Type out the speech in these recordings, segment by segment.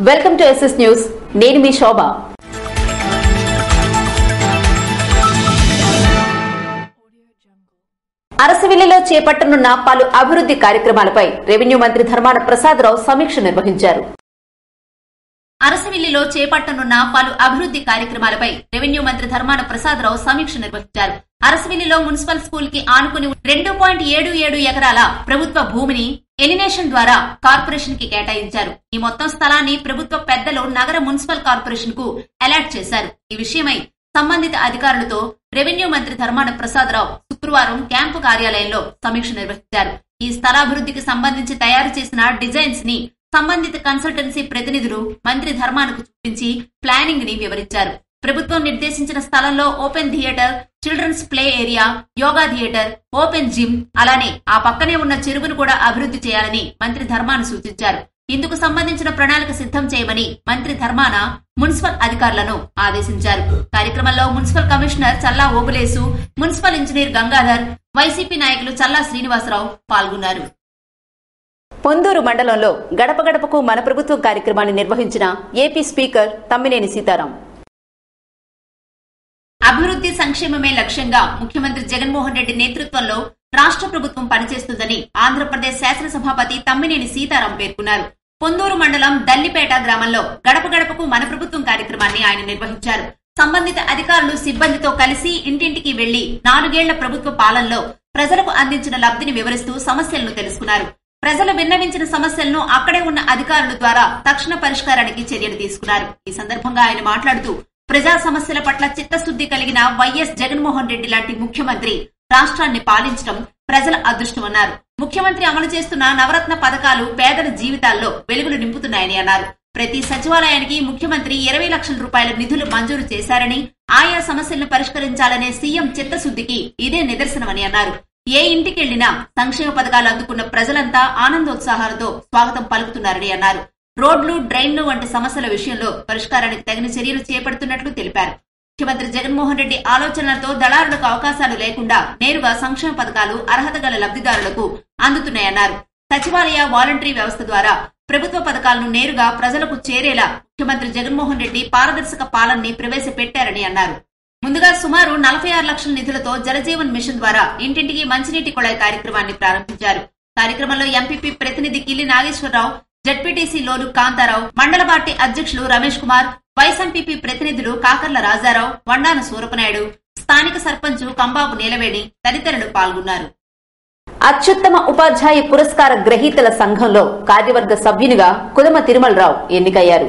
welcome to SS news నేను మీ శోభ అరసవిల్లిలో చేపట్టనున్న పలు అభివృద్ధి కార్యక్రమాలపై రెవెన్యూ మంత్రి ధర్మాన ప్రసాదరావు సమీక్ష నిర్వహించారు అరసవిల్లిలో చేపట్టనున్న పలు అభివృద్ధి కార్యక్రమాలపై రెవెన్యూ మంత్రి ధర్మాన ప్రసాదరావు సమీక్ష నిర్వహించారు అరసవిల్లిలో మున్సిపల్ స్కూల్ కి ఆనుకుని రెండు పాయింట్ ఏడు ఏడు ఎకరాల ప్రభుత్వ భూమిని ఎలినేషన్ ద్వారా కార్పొరేషన్ కి కేటాయించారు ఈ మొత్తం స్థలాన్ని ప్రభుత్వ పెద్దలు నగర మున్సిపల్ కార్పొరేషన్ కు అలాట్ చేశారు ఈ విషయమై సంబంధిత అధికారులతో రెవెన్యూ మంత్రి ధర్మాన ప్రసాదరావు శుక్రవారం క్యాంపు కార్యాలయంలో సమీక్ష నిర్వహించారు ఈ స్థలాభివృద్ధికి సంబంధించి తయారు చేసిన డిజైన్స్ ని సంబంధిత కన్సల్టెన్సీ ప్రతినిధులు మంత్రి ధర్మానకు చూపించి ప్లానింగ్ ని వివరించారు ప్రభుత్వం నిర్దేశించిన స్థలంలో open theatre children's play area yoga theatre open gym అలానే ఆ పక్కనే ఉన్న చెరువును కూడా అభివృద్ధి చేయాలని మంత్రి ధర్మాన సూచించారు ఇందుకు సంబంధించిన ప్రణాళిక సిద్ధం చేయమని మంత్రి ధర్మాన మున్సిపల్ అధికారులను ఆదేశించారు కార్యక్రమంలో municipal commissioner Challa Obulesu municipal engineer Gangadhar YCP నాయకులు చల్లా శ్రీనివాసరావు పాల్గొన్నారు పొందూరు మండలంలో గడప గడపకు మన ప్రభుత్వం కార్యక్రమాన్ని నిర్వహించిన ఏపీ స్పీకర్ తమ్మినేని సీతారాం అభివృద్ధి సంక్షేమమే లక్ష్యంగా ముఖ్యమంత్రి జగన్మోహన్ రెడ్డి నేతృత్వంలో రాష్ట్ర ప్రభుత్వం పనిచేస్తుందని ఆంధ్రప్రదేశ్ శాసనసభాపతి తమ్మినేని సీతారాం పేర్కొన్నారు పొందూరు మండలం దల్లిపేట గ్రామంలో గడప గడపకు మన ప్రభుత్వం కార్యక్రమాన్ని ఆయన నిర్వహించారు సంబంధిత అధికారులు సిబ్బందితో కలిసి ఇంటింటికి వెళ్లి నాలుగేళ్ల ప్రభుత్వ పాలనలో ప్రజలకు అందించిన లబ్ధిని వివరిస్తూ సమస్యలను తెలుసుకున్నారు ప్రజలు విన్నవించిన సమస్యలను అక్కడే ఉన్న అధికారుల ద్వారా తక్షణ పరిష్కారానికి చర్యలు తీసుకున్నారు ఈ సందర్భంగా ఆయన మాట్లాడుతూ ప్రజా సమస్యల పట్ల చిత్తశుద్ది కలిగిన వైఎస్ జగన్మోహన్ రెడ్డి లాంటి ముఖ్యమంత్రి రాష్ట్రాన్ని పాలించడం ప్రజల అదృష్టమన్నారు ముఖ్యమంత్రి అమలు చేస్తున్న నవరత్న పథకాలు పేదల జీవితాల్లో వెలుగులు నింపుతున్నాయని అన్నారు ప్రతి సచివాలయానికి ముఖ్యమంత్రి ఇరవై లక్షల రూపాయల నిధులు మంజూరు చేశారని ఆయా సమస్యలను పరిష్కరించాలనే సీఎం చిత్తశుద్దికి ఇదే నిదర్శనమని అన్నారు ఏ ఇంటికెళ్లినా సంక్షేమ పథకాలు అందుకున్న ప్రజలంతా ఆనందోత్సాహాలతో స్వాగతం పలుకుతున్నారని అన్నారు రోడ్లు డ్రైన్లు వంటి సమస్యల విషయంలో పరిష్కారానికి తగిన చర్యలు చేపడుతున్నట్లు తెలిపారు ముఖ్యమంత్రి జగన్మోహన్ రెడ్డి ఆలోచనలతో దళారులకు అవకాశాలు లేకుండా నేరుగా సంక్షేమ పథకాలు అర్హత గల లబ్ధిదారులకు అందుతున్నాయన్నారు సచివాలయ వాలంటరీ వ్యవస్థ ద్వారా ప్రభుత్వ పథకాలను నేరుగా ప్రజలకు చేరేలా ముఖ్యమంత్రి జగన్మోహన్ రెడ్డి పారదర్శక పాలనని ప్రవేశపెట్టారని అన్నారు ముందుగా సుమారు నలభై ఆరు లక్షల నిధులతో జలజీవన్ మిషన్ ద్వారా ఇంటింటికి మంచినీటి కుళాయి కార్యక్రమాన్ని ప్రారంభించారు కార్యక్రమంలో ఎంపీపీ ప్రతినిధి కిల్లి నాగేశ్వరరావు జడ్పీటీసీ లోలు కాంతారావు మండల పార్టీ అధ్యక్షులు రమేష్ కుమార్ వైస్ ఎంపీపీ ప్రతినిధులు కాకర్ల రాజారావు వండాన సూరపనాయుడు స్థానిక సర్పంచ్ కంబాబు నీలవేణి తదితరులు పాల్గొన్నారు అత్యుత్తమ ఉపాధ్యాయ పురస్కార గ్రహీతల సంఘంలో కార్యవర్గ సభ్యునిగా కుదమ తిరుమలరావు ఎన్నికయ్యారు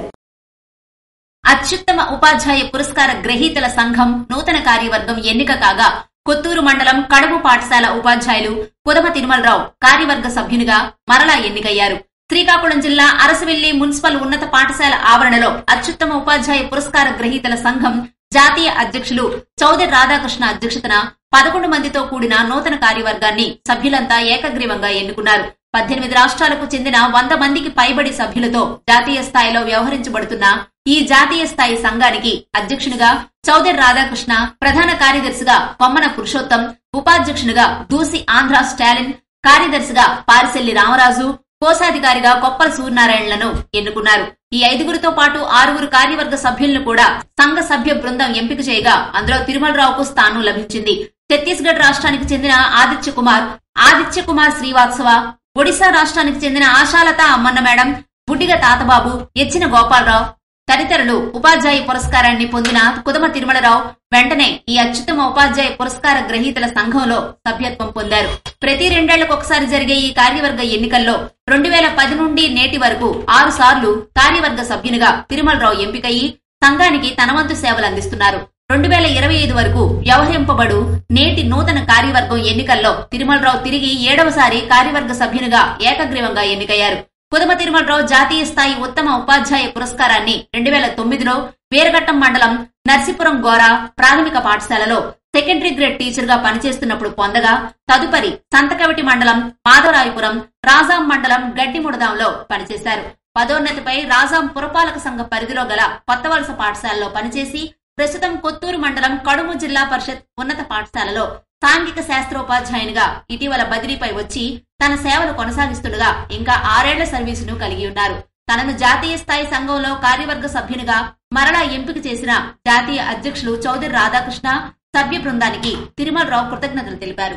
అత్యుత్తమ ఉపాధ్యాయ పురస్కార గ్రహీతల సంఘం నూతన కార్యవర్గం ఎన్నిక కాగా కొత్తూరు మండలం కడుపు పాఠశాల ఉపాధ్యాయులు కుదమ తిరుమలరావు కార్యవర్గ సభ్యునిగా మరలా ఎన్నికయ్యారు శ్రీకాకుళం జిల్లా అరసవెల్లి మున్సిపల్ ఉన్నత పాఠశాల ఆవరణలో అత్యుత్తమ ఉపాధ్యాయ పురస్కార గ్రహీతల సంఘం జాతీయ అధ్యక్షులు చౌదరి రాధాకృష్ణ అధ్యక్షతన పదకొండు మందితో కూడిన నూతన కార్యవర్గాన్ని సభ్యులంతా ఏకగ్రీవంగా ఎన్నుకున్నారు పద్దెనిమిది రాష్ట్రాలకు చెందిన వంద మందికి పైబడి సభ్యులతో జాతీయ స్థాయిలో వ్యవహరించబడుతున్న ఈ జాతీయ స్థాయి సంఘానికి అధ్యక్షునిగా చౌదరి రాధాకృష్ణ ప్రధాన కార్యదర్శిగా కొమ్మన పురుషోత్తం ఉపాధ్యక్షునిగా దూసి ఆంధ్ర స్టాలిన్ కార్యదర్శిగా పారిశెల్లి రామరాజు కోశాధికారిగా కొప్పల సూర్యనారాయణలను ఎన్నుకున్నారు ఈ ఐదుగురితో పాటు ఆరుగురు కార్యవర్గ సభ్యులను కూడా సంఘ సభ్య బృందం ఎంపిక చేయగా అందులో తిరుమలరావుకు స్థానం లభించింది ఛత్తీస్గఢ్ రాష్ట్రానికి చెందిన ఆదిత్య కుమార్ ఆదిత్య కుమార్ శ్రీవాత్సవ ఒడిశా రాష్ట్రానికి చెందిన ఆశాలత అమ్మన్న మేడం బుడ్డిగ తాతబాబు ఎచ్చిన గోపాలరావు తదితరులు ఉపాధ్యాయ పురస్కారాన్ని పొందిన కుదమ తిరుమలరావు వెంటనే ఈ అత్యుత్తమ ఉపాధ్యాయ పురస్కార గ్రహీతల సంఘంలో సభ్యత్వం పొందారు ప్రతి రెండేళ్లకు ఒకసారి జరిగే ఈ కార్యవర్గ ఎన్నికల్లో రెండు వేల పది నుండి నేటి వరకు ఆరు సార్లు కార్యవర్గ సభ్యునిగా తిరుమలరావు ఎంపికయి సంఘానికి తన వంతు సేవలు అందిస్తున్నారు రెండు వేల ఇరవై ఐదు వరకు వ్యవహరింపబడు నేటి నూతన కార్యవర్గం ఎన్నికల్లో తిరుమలరావు తిరిగి ఏడవసారి కార్యవర్గ సభ్యునిగా ఏకగ్రీవంగా ఎన్నికయ్యారు కుదమ తిరుమలరావు జాతీయ స్థాయి ఉత్తమ ఉపాధ్యాయ పురస్కారాన్ని రెండు వేల తొమ్మిదిలో వీరఘట్టం మండలం నర్సీపురం గోరా ప్రాథమిక పాఠశాలలో సెకండరీ గ్రేడ్ టీచర్ గా పనిచేస్తున్నప్పుడు పొందగా తదుపరి సంతకవిటి మండలం మాధవరాయపురం రాజాం మండలం గడ్డిముడదాంలో పనిచేశారు పదోన్నతిపై రాజాం పురపాలక సంఘ పరిధిలో గల కొత్తవలస పాఠశాలలో పనిచేసి ప్రస్తుతం కొత్తూరు మండలం కడుము జిల్లా పరిషత్ ఉన్నత పాఠశాలలో సాంఘిక శాస్త్రోపాధ్యాయునిగా ఇటీవల బదిలీపై వచ్చి తన సేవలు కొనసాగిస్తుండగా ఇంకా ఆరేళ్ల సర్వీసును కలిగి ఉన్నారు తనను జాతీయ స్థాయి సంఘంలో కార్యవర్గ సభ్యునిగా మరలా ఎంపిక చేసిన జాతీయ అధ్యక్షులు చౌదరి రాధాకృష్ణ సభ్య బృందానికి తిరుమలరావు కృతజ్ఞతలు తెలిపారు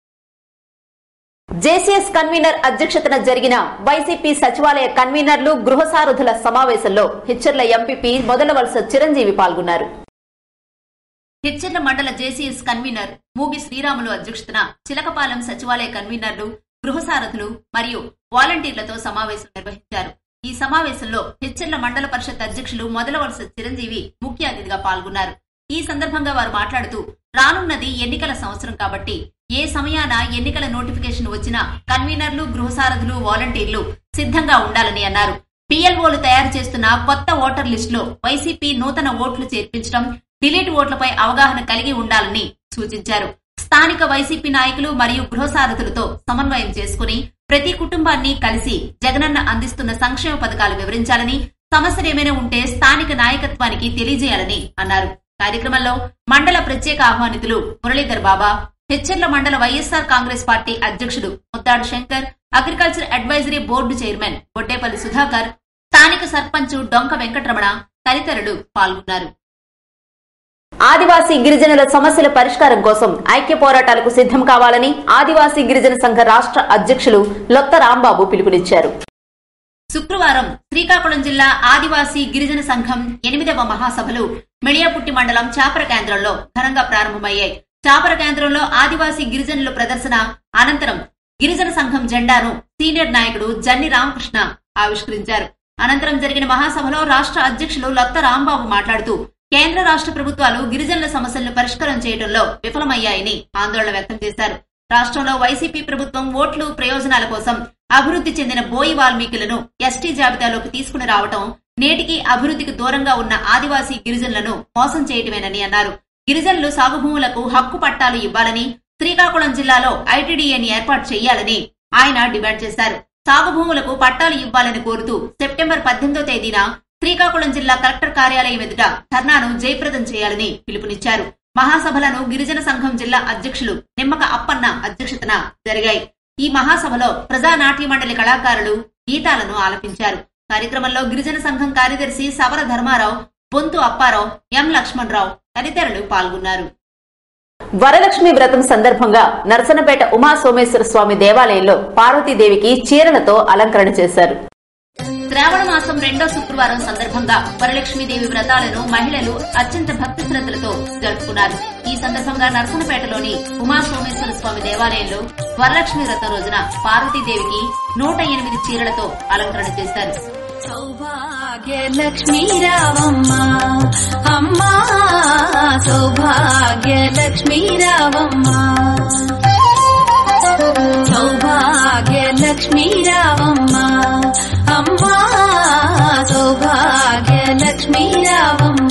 జేసీఎస్ కన్వీనర్ అధ్యక్షతన జరిగిన వైసీపీ సచివాలయ కన్వీనర్లు గృహ సారథుల సమావేశంలో హెచ్చర్ల ఎంపీపీ మొదల వలస చిరంజీవి పాల్గొన్నారు హెచ్చర్ల మండల జేసీఎస్ కన్వీనర్ మూగి శ్రీరాములు అధ్యక్షతన చిలకపాలెం సచివాలయ కన్వీనర్లు గృహసారథులు మరియు వాలంటీర్లతో సమావేశం నిర్వహించారు ఈ సమావేశంలో హెచ్చర్ల మండల పరిషత్ అధ్యక్షులు మొదల వలస చిరంజీవి ముఖ్య అతిథిగా పాల్గొన్నారు ఈ సందర్భంగా వారు మాట్లాడుతూ రానున్నది ఎన్నికల సంవత్సరం కాబట్టి ఏ సమయాన ఎన్నికల నోటిఫికేషన్ వచ్చినా కన్వీనర్లు గృహసారథులు వాలంటీర్లు సిద్ధంగా ఉండాలని అన్నారు పిఎల్ఓలు తయారు చేస్తున్న కొత్త ఓటర్ లిస్టులో వైసీపీ నూతన ఓట్లు చేర్పించడం డిలీట్ ఓట్లపై అవగాహన కలిగి ఉండాలని సూచించారు స్థానిక వైసీపీ నాయకులు మరియు గృహసారథులతో సమన్వయం చేసుకుని ప్రతి కుటుంబాన్ని కలిసి జగనన్న అందిస్తున్న సంక్షేమ పథకాలు వివరించాలని సమస్యలేమైనా ఉంటే స్థానిక నాయకత్వానికి తెలియజేయాలని అన్నారు కార్యక్రమంలో మండల ప్రత్యేక ఆహ్వానితులు మురళీధర్ బాబా హెచ్చర్ల మండల వైఎస్ఆర్ కాంగ్రెస్ పార్టీ అధ్యక్షుడు Muttadu Shankar agriculture advisory board chairman Boddepalli Sudhakar స్థానిక సర్పంచ్ డొంక వెంకటరమణ తదితరులు పాల్గొన్నారు ఆదివాసీ గిరిజనుల సమస్యల పరిష్కారం కోసం ఐక్య పోరాటాలకు సిద్ధం కావాలని ఆదివాసీ గిరిజన సంఘ రాష్ట్ర అధ్యక్షులు లొత్త రాంబాబు పిలుపునిచ్చారు శుక్రవారం శ్రీకాకుళం జిల్లా ఆదివాసీ గిరిజన సంఘం ఎనిమిదవ మహాసభలు మెళియాపుట్టి మండలం చాపర కేంద్రంలో ఘనంగా ప్రారంభమయ్యాయి చాపర కేంద్రంలో ఆదివాసీ గిరిజనుల ప్రదర్శన అనంతరం గిరిజన సంఘం జెండాను సీనియర్ నాయకుడు జన్ని రామకృష్ణ ఆవిష్కరించారు అనంతరం జరిగిన మహాసభలో రాష్ట్ర అధ్యక్షులు లొత్త రాంబాబు మాట్లాడుతూ కేంద్ర రాష్ట్ర ప్రభుత్వాలు గిరిజనుల సమస్యలను పరిష్కారం చేయడంలో విఫలమయ్యాయని ఆందోళన వ్యక్తం చేశారు రాష్ట్రంలో వైసీపీ ప్రభుత్వం ఓట్లు ప్రయోజనాల కోసం అభివృద్ధి చెందిన బోయి వాల్మీకులను ఎస్టీ జాబితాలోకి తీసుకుని రావటం నేటికి అభివృద్ధికి దూరంగా ఉన్న ఆదివాసీ గిరిజనులను మోసం చేయటమేనని అన్నారు గిరిజనులు సాగు భూములకు హక్కు పట్టాలు ఇవ్వాలని శ్రీకాకుళం జిల్లాలో ఐటీడీఏని ఏర్పాటు చేయాలని ఆయన డిమాండ్ చేశారు సాగు భూములకు పట్టాలు ఇవ్వాలని కోరుతూ సెప్టెంబర్ పద్దెనిమిదో తేదీన శ్రీకాకుళం జిల్లా కలెక్టర్ కార్యాలయం ఎదుట ధర్నాను జయప్రదం చేయాలని పిలుపునిచ్చారు మహాసభలను గిరిజన సంఘం జిల్లా అధ్యక్షులు నిమ్మక అప్పన్న అధ్యక్షతన జరిగాయి ఈ మహాసభలో ప్రజా నాట్య మండలి కళాకారులు గీతాలను ఆలపించారు కార్యక్రమంలో గిరిజన సంఘం కార్యదర్శి సవర ధర్మారావు బొంతు అప్పారావు ఎం లక్ష్మణరావు తదితరులు పాల్గొన్నారు వరలక్ష్మి వ్రతం సందర్భంగా నరసనపేట ఉమా సోమేశ్వర స్వామి దేవాలయంలో పార్వతీదేవికి చీరలతో అలంకరణ చేశారు శ్రావణ మాసం రెండో శుక్రవారం సందర్భంగా వరలక్ష్మీదేవి వ్రతాలను మహిళలు అత్యంత భక్తి శ్రద్ధలతో జరుపుకున్నారు ఈ సందర్భంగా నరసనపేటలోని ఉమా సోమేశ్వర స్వామి దేవాలయంలో వరలక్ష్మి వ్రతం రోజున పార్వతీదేవికి నూట ఎనిమిది చీరలతో అలంకరణ చేశారు సౌభాగ్య లక్ష్మీ రావమ్మ అమ్మా సౌభాగ్య లక్ష్మీ రావమ్మ సౌభాగ్య లక్ష్మీ రావమ్మ అమ్మా సౌభాగ్య లక్ష్మీ రావమ్మ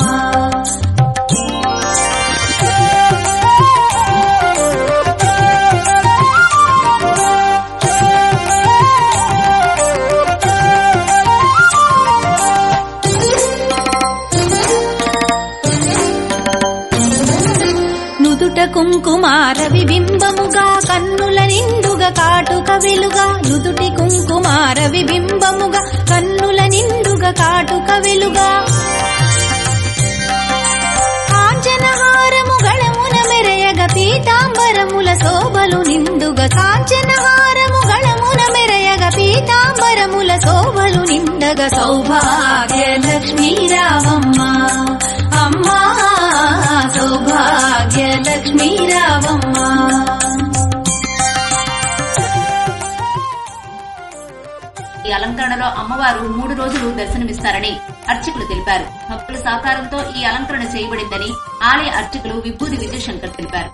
నుదుట కుంకుమార విబింబముగా కన్నుల నిండుగా కాటుక వెలుగా నుదుటి కుంకుమార విబింబముగా కన్నుల నిండుగా కాటుక వెలుగా కాంచనహారము గళమున మెరయగ పీతాంబరముల శోభలు నిండుగా కాంచనహారము గళమున మెరయగ పీతాంబరముల శోభలు నిండగ సౌభాగ్య లక్ష్మీ రావమ్మ అమ్మా సౌభాగ్య లక్ష్మీ రావమ్మ ఈ అలంకరణలో అమ్మవారు మూడు రోజులు దర్శనమిస్తారని అర్చకులు తెలిపారు భక్తుల సహకారంతో ఈ అలంకరణ చేయబడిందని ఆలయ అర్చకులు విభూది విజయశంకర్ తెలిపారు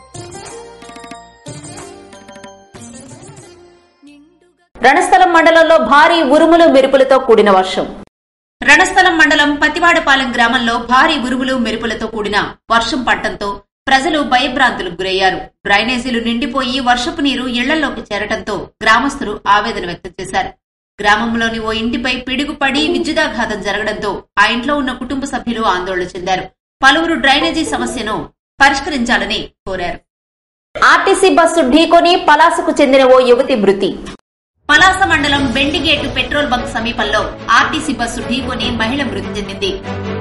రణస్థలం మండలంలో భారీ ఉరుములు మెరుపులతో కూడిన వర్షం రణస్థలం మండలం పతివాడపాలెం గ్రామంలో భారీ ఉరుములు మెరుపులతో కూడిన వర్షం పడటంతో ప్రజలు భయభ్రాంతులకు గురయ్యారు డ్రైనేజీలు నిండిపోయి వర్షపు నీరు ఇళ్లలోకి చేరటంతో గ్రామస్తులు ఆవేదన వ్యక్తం చేశారు గ్రామంలోని ఓ ఇంటిపై పిడుగుపడి విద్యుదాఘాతం జరగడంతో ఆ ఇంట్లో ఉన్న కుటుంబ సభ్యులు ఆందోళన చెందారు పలువురు డ్రైనేజీ సమస్యను పరిష్కరించాలని కోరారు ఆర్టీసీ బస్సు ఢీకొని పలాసకు చెందిన ఓ యువతి మృతి పలాస మండలం బెండిగేటు పెట్రోల్ బంక్ సమీపంలో ఆర్టీసీ బస్సు ఢీకొని మహిళ మృతి చెందింది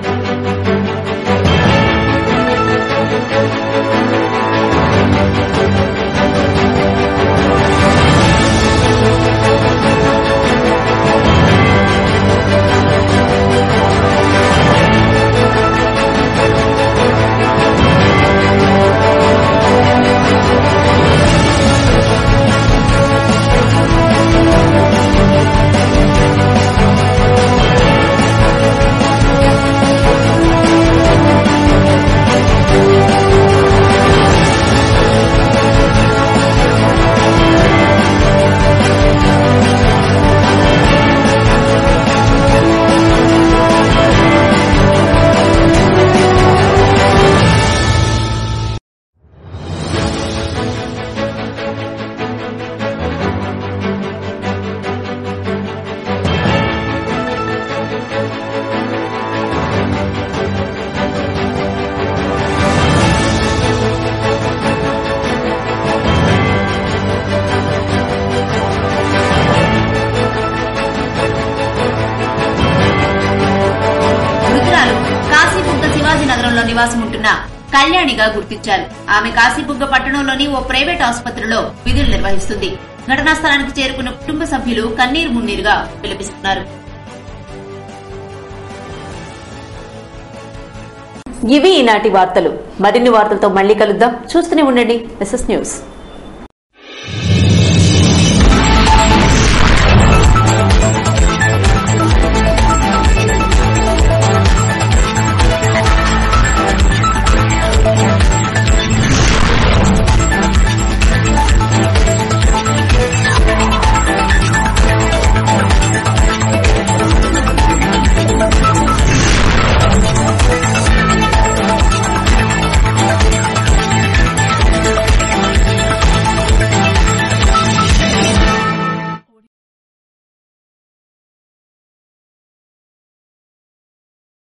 మృతురాలు కాశీబుగ్గ శివాజీ నగరంలో నివాసం ఉంటున్న కళ్యాణిగా గుర్తించారు ఆమె కాశీబుగ్గ పట్టణంలోని ఓ ప్రైవేట్ ఆసుపత్రిలో విధులు నిర్వహిస్తుంది ఘటనా స్థలానికి చేరుకున్న కుటుంబ సభ్యులు కన్నీరు మున్నీరుగా విలపిస్తున్నారు ఇవి ఈనాటి వార్తలు మరిన్ని వార్తలతో మళ్ళీ కలుద్దాం చూస్తూనే ఉండండి ఎస్ఎస్ న్యూస్